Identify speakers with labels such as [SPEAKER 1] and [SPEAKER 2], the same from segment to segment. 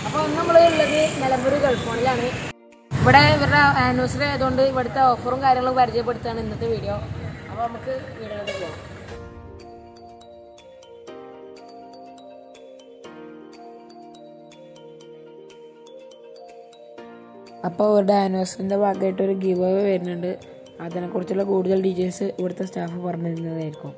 [SPEAKER 1] അപ്പോൾ നമ്മൾ ഉള്ളത് നിലമ്പൂർ ഗൾഫ് ഫോണിലാണ് ഇവിടെ ഇവരുടെ ആനിവേഴ്സറി ആയതുകൊണ്ട് ഇവിടുത്തെ ഓഫറും കാര്യങ്ങളും പരിചയപ്പെടുത്താണ് ഇന്നത്തെ വീഡിയോ അപ്പോൾ നമുക്ക് വീഡിയോയിലോട്ട് പോകാം അപ്പോൾ ഇവരുടെ ആനിവേഴ്സറിൻ്റെ ഭാഗമായിട്ട് ഒരു ഗീവ് അവേ വരുന്നുണ്ട് അതിനെക്കുറിച്ചുള്ള കൂടുതൽ ഡീറ്റെയിൽസ് ഇവിടുത്തെ സ്റ്റാഫ് പറഞ്ഞു തരുന്നതായിരിക്കും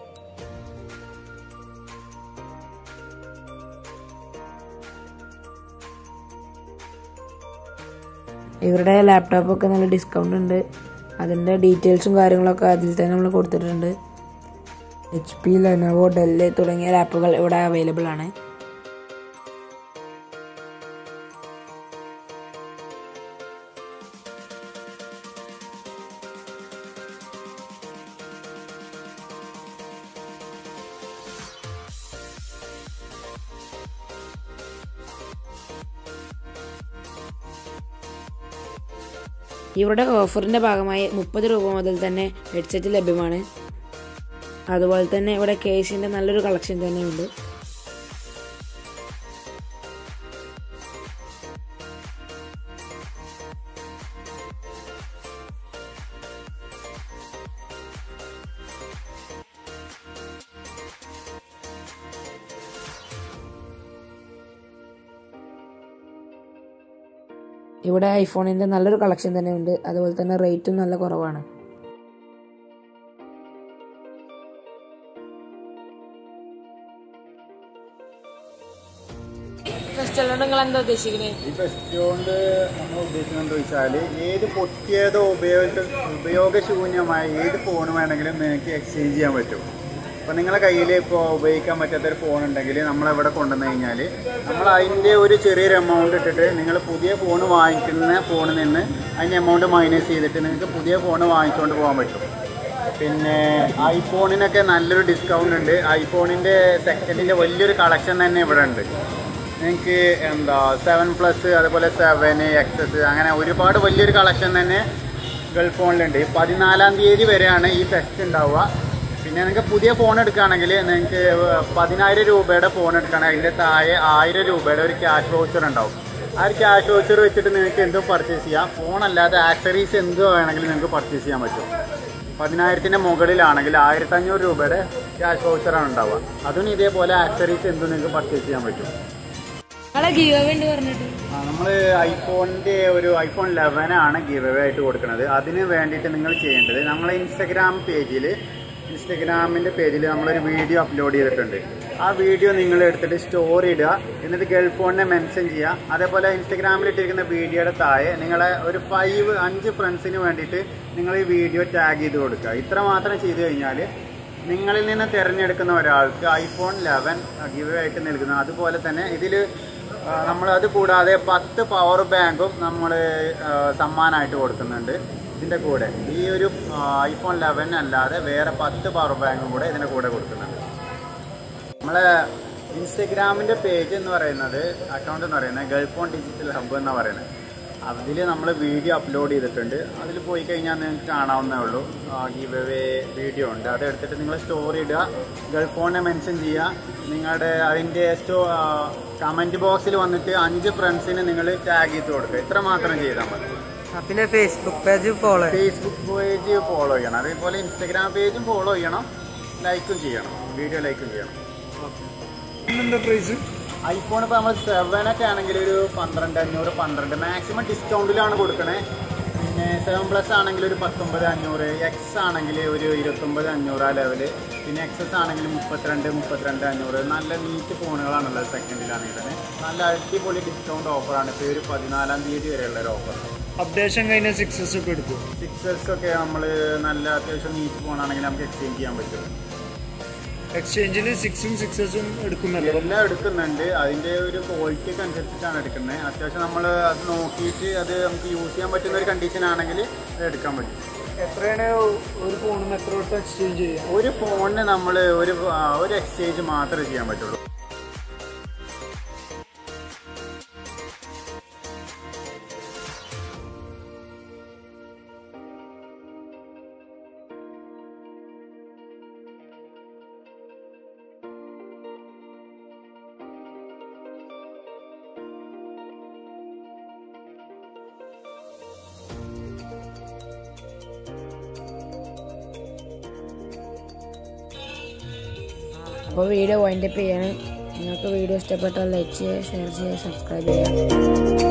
[SPEAKER 1] ഇവരുടെ ലാപ്ടോപ്പൊക്കെ നല്ല ഡിസ്കൗണ്ട് ഉണ്ട് അതിൻ്റെ ഡീറ്റെയിൽസും കാര്യങ്ങളൊക്കെ അതിൽ തന്നെ നമ്മൾ കൊടുത്തിട്ടുണ്ട് എച്ച് പി ലെനോവോ ഡെല്ല് തുടങ്ങിയ ലാപ്പുകൾ ഇവിടെ അവൈലബിൾ ആണ് ഇവരുടെ ഓഫറിൻ്റെ ഭാഗമായി മുപ്പത് രൂപ മുതൽ തന്നെ ഹെഡ്സെറ്റ് ലഭ്യമാണ് അതുപോലെ തന്നെ ഇവിടെ കേസിൻ്റെ നല്ലൊരു കളക്ഷൻ തന്നെയുണ്ട് ഇവിടെ ഐഫോണിൻ്റെ നല്ലൊരു കളക്ഷൻ തന്നെയുണ്ട് അതുപോലെ തന്നെ റേറ്റും നല്ല കുറവാണ് ഫെസ്റ്റിവലോട് നിങ്ങൾ എന്താ ഉദ്ദേശിക്കുന്നത്
[SPEAKER 2] ഈ ഫെസ്റ്റ് കൊണ്ട് നമ്മൾ ഉദ്ദേശിക്കുന്നത് വെച്ചാൽ ഏത് പൊട്ടിയതോ ഉപയോഗ ഉപയോഗശൂന്യമായ ഏത് ഫോൺ വേണമെങ്കിലും നിങ്ങൾക്ക് എക്സ്ചേഞ്ച് ചെയ്യാൻ പറ്റും അപ്പോൾ നിങ്ങളെ കയ്യിൽ ഇപ്പോൾ ഉപയോഗിക്കാൻ പറ്റാത്തൊരു ഫോൺ ഉണ്ടെങ്കിൽ നമ്മളിവിടെ കൊണ്ടുവന്നു കഴിഞ്ഞാൽ നമ്മൾ അതിൻ്റെ ഒരു ചെറിയൊരു എമൗണ്ട് ഇട്ടിട്ട് നിങ്ങൾ പുതിയ ഫോൺ വാങ്ങിക്കുന്ന ഫോണിൽ നിന്ന് അതിൻ്റെ എമൗണ്ട് മൈനസ് ചെയ്തിട്ട് നിങ്ങൾക്ക് പുതിയ ഫോൺ വാങ്ങിച്ചുകൊണ്ട് പോകാൻ പറ്റും പിന്നെ ഐഫോണിനൊക്കെ നല്ലൊരു ഡിസ്കൗണ്ട് ഉണ്ട് ഐഫോണിൻ്റെ സെക്കൻഡിൻ്റെ വലിയൊരു കളക്ഷൻ തന്നെ ഇവിടെ ഉണ്ട് നിങ്ങൾക്ക് എന്താ സെവൻ പ്ലസ് അതുപോലെ സെവൻ എക്സസ് അങ്ങനെ ഒരുപാട് വലിയൊരു കളക്ഷൻ തന്നെ ഗൾഫ് ഫോണിലുണ്ട് പതിനാലാം തീയതി വരെയാണ് ഈ ഫെസ്റ്റ് ഉണ്ടാവുക പിന്നെ നിങ്ങൾക്ക് പുതിയ ഫോൺ എടുക്കുകയാണെങ്കിൽ നിങ്ങൾക്ക് പതിനായിരം രൂപയുടെ ഫോൺ എടുക്കുകയാണെങ്കിൽ അതിൻ്റെ താഴെ ആയിരം രൂപയുടെ ഒരു ക്യാഷ് വൗച്ചർ ഉണ്ടാവും ആ ഒരു ക്യാഷ് വൗച്ചർ വെച്ചിട്ട് നിങ്ങൾക്ക് എന്തും പർച്ചേസ് ചെയ്യാം ഫോൺ അല്ലാതെ ആക്സറീസ് എന്ത് വേണമെങ്കിലും നിങ്ങൾക്ക് പർച്ചേസ് ചെയ്യാൻ പറ്റും പതിനായിരത്തിൻ്റെ മുകളിലാണെങ്കിൽ ആയിരത്തഞ്ഞൂറ് രൂപയുടെ ക്യാഷ് വൗച്ചറാണ് ഉണ്ടാവുക അതും ഇതേപോലെ ആക്സറീസ് എന്തും നിങ്ങൾക്ക് പർച്ചേസ് ചെയ്യാൻ പറ്റും
[SPEAKER 1] നിങ്ങളെ ഗീവ് വേണ്ടി പറഞ്ഞിട്ട്
[SPEAKER 2] നമ്മൾ ഐഫോണിൻ്റെ ഒരു ഐഫോൺ ലെവൻ ആണ് ഗിവ് അവേ ആയിട്ട് കൊടുക്കുന്നത് അതിന് വേണ്ടിയിട്ട് നിങ്ങൾ ചെയ്യേണ്ടത് നമ്മളെ ഇൻസ്റ്റഗ്രാം പേജിൽ ഇൻസ്റ്റഗ്രാമിൻ്റെ പേജിൽ നമ്മളൊരു വീഡിയോ അപ്ലോഡ് ചെയ്തിട്ടുണ്ട് ആ വീഡിയോ നിങ്ങൾ എടുത്തിട്ട് സ്റ്റോറി ഇടുക എന്നിട്ട് ഗൾഫ് ഫോണിനെ മെൻഷൻ ചെയ്യുക അതേപോലെ ഇൻസ്റ്റഗ്രാമിൽ ഇട്ടിരിക്കുന്ന വീഡിയോയുടെ താഴെ നിങ്ങളെ ഒരു ഫൈവ് അഞ്ച് ഫ്രണ്ട്സിന് വേണ്ടിയിട്ട് നിങ്ങൾ ഈ വീഡിയോ ടാഗ് ചെയ്ത് കൊടുക്കുക ഇത്ര മാത്രം ചെയ്തു കഴിഞ്ഞാൽ നിങ്ങളിൽ നിന്ന് തിരഞ്ഞെടുക്കുന്ന ഒരാൾക്ക് ഐഫോൺ ലെവൻ ഗിവ് ആയിട്ട് നൽകുന്നു അതുപോലെ തന്നെ ഇതിൽ നമ്മൾ അത് കൂടാതെ പത്ത് പവർ ബാങ്കും നമ്മൾ സമ്മാനമായിട്ട് കൊടുക്കുന്നുണ്ട് ഇതിൻ്റെ കൂടെ ഈ ഒരു ഐഫോൺ ലെവൻ അല്ലാതെ വേറെ പത്ത് പവർ ബാങ്കും കൂടെ ഇതിൻ്റെ കൂടെ കൊടുക്കുന്നുണ്ട് നമ്മളെ ഇൻസ്റ്റഗ്രാമിൻ്റെ പേജ് എന്ന് പറയുന്നത് അക്കൗണ്ട് എന്ന് പറയുന്നത് ഗൾഫ് ഫോൺ ഡിജിറ്റൽ ഹബ്ബ് എന്ന് പറയുന്നത് അതിൽ നമ്മൾ വീഡിയോ അപ്ലോഡ് ചെയ്തിട്ടുണ്ട് അതിൽ പോയി കഴിഞ്ഞാൽ നിങ്ങൾക്ക് കാണാവുന്നേ ഉള്ളൂ ഗീവ് അവേ വീഡിയോ ഉണ്ട് അത് എടുത്തിട്ട് നിങ്ങൾ സ്റ്റോറി ഇടുക ഗൾഫ് ഫോണിനെ മെൻഷൻ ചെയ്യുക നിങ്ങളുടെ അതിൻ്റെ സ്റ്റോ കമൻറ്റ് ബോക്സിൽ വന്നിട്ട് അഞ്ച് ഫ്രണ്ട്സിന് നിങ്ങൾ ടാഗ് ചെയ്ത് കൊടുക്കുക ഇത്ര മാത്രം ചെയ്താൽ മതി
[SPEAKER 3] പിന്നെ Facebook page follow
[SPEAKER 2] Facebook page follow ചെയ്യണം അതേപോലെ ഇൻസ്റ്റഗ്രാം പേജും ഫോളോ ചെയ്യണം ലൈക്കും ചെയ്യണം വീഡിയോ ലൈക്കും ചെയ്യണം
[SPEAKER 3] എന്താ പ്രൈസ്
[SPEAKER 2] ഐഫോൺ ഇപ്പോൾ നമ്മൾ സെവൻ ഒക്കെ ആണെങ്കിൽ ഒരു പന്ത്രണ്ട് അഞ്ഞൂറ് പന്ത്രണ്ട് മാക്സിമം ഡിസ്കൗണ്ടിലാണ് കൊടുക്കണേ പിന്നെ സെവൻ പ്ലസ് ആണെങ്കിൽ ഒരു പത്തൊമ്പത് അഞ്ഞൂറ് എക്സ് ആണെങ്കിൽ ഒരു ഇരുപത്തൊമ്പത് അഞ്ഞൂറ് ആ ലെവല് പിന്നെ എക്സസ് ആണെങ്കിൽ മുപ്പത്തിരണ്ട് മുപ്പത്തിരണ്ട് അഞ്ഞൂറ് നല്ല നീറ്റ് ഫോണുകളാണുള്ളത് സെക്കൻഡിലാണെങ്കിൽ തന്നെ നല്ല അടിപൊളി ഡിസ്കൗണ്ട് ഓഫറാണ് ഇപ്പോൾ ഒരു പതിനാലാം തീയതി വരെയുള്ള ഒരു ഓഫർ
[SPEAKER 3] അപ്ഡേഷൻ കഴിഞ്ഞ സിക്സസ് ഒക്കെ എടുക്കും
[SPEAKER 2] സിക്സേഴ്സ് ഒക്കെ നമ്മൾ നല്ല അത്യാവശ്യം നീറ്റ് ഫോണാണെങ്കിൽ നമുക്ക് എക്സ്ചേഞ്ച് ചെയ്യാൻ പറ്റും
[SPEAKER 3] എക്സ്ചേഞ്ചിൽ സിക്സും സിക്സസും എടുക്കുന്നല്ലോ
[SPEAKER 2] എല്ലാം എടുക്കുന്നുണ്ട് അതിന്റെ ഒരു ക്വാളിറ്റിക്ക് അനുസരിച്ചിട്ടാണ് എടുക്കുന്നത് അത്യാവശ്യം നമ്മൾ അത് നോക്കിയിട്ട് അത് നമുക്ക് യൂസ് ചെയ്യാൻ പറ്റുന്ന ഒരു കണ്ടീഷൻ ആണെങ്കിൽ അത് എടുക്കാൻ പറ്റും
[SPEAKER 3] എത്രയാണ് ഒരു ഫോണിന് എത്ര വട്ടം എക്സ്ചേഞ്ച് ചെയ്യാം
[SPEAKER 2] ഒരു ഫോണിന് നമ്മൾ ഒരു ആ, ഒരു എക്സ്ചേഞ്ച് മാത്രമേ ചെയ്യാൻ പറ്റുള്ളൂ
[SPEAKER 1] അപ്പോൾ വീഡിയോ വൈൻഡപ്പ് ചെയ്യാണ് നിങ്ങൾക്ക് വീഡിയോ ഇഷ്ടപ്പെട്ടാൽ ലൈക്ക് ചെയ്യുക ഷെയർ ചെയ്യുക സബ്സ്ക്രൈബ് ചെയ്യുക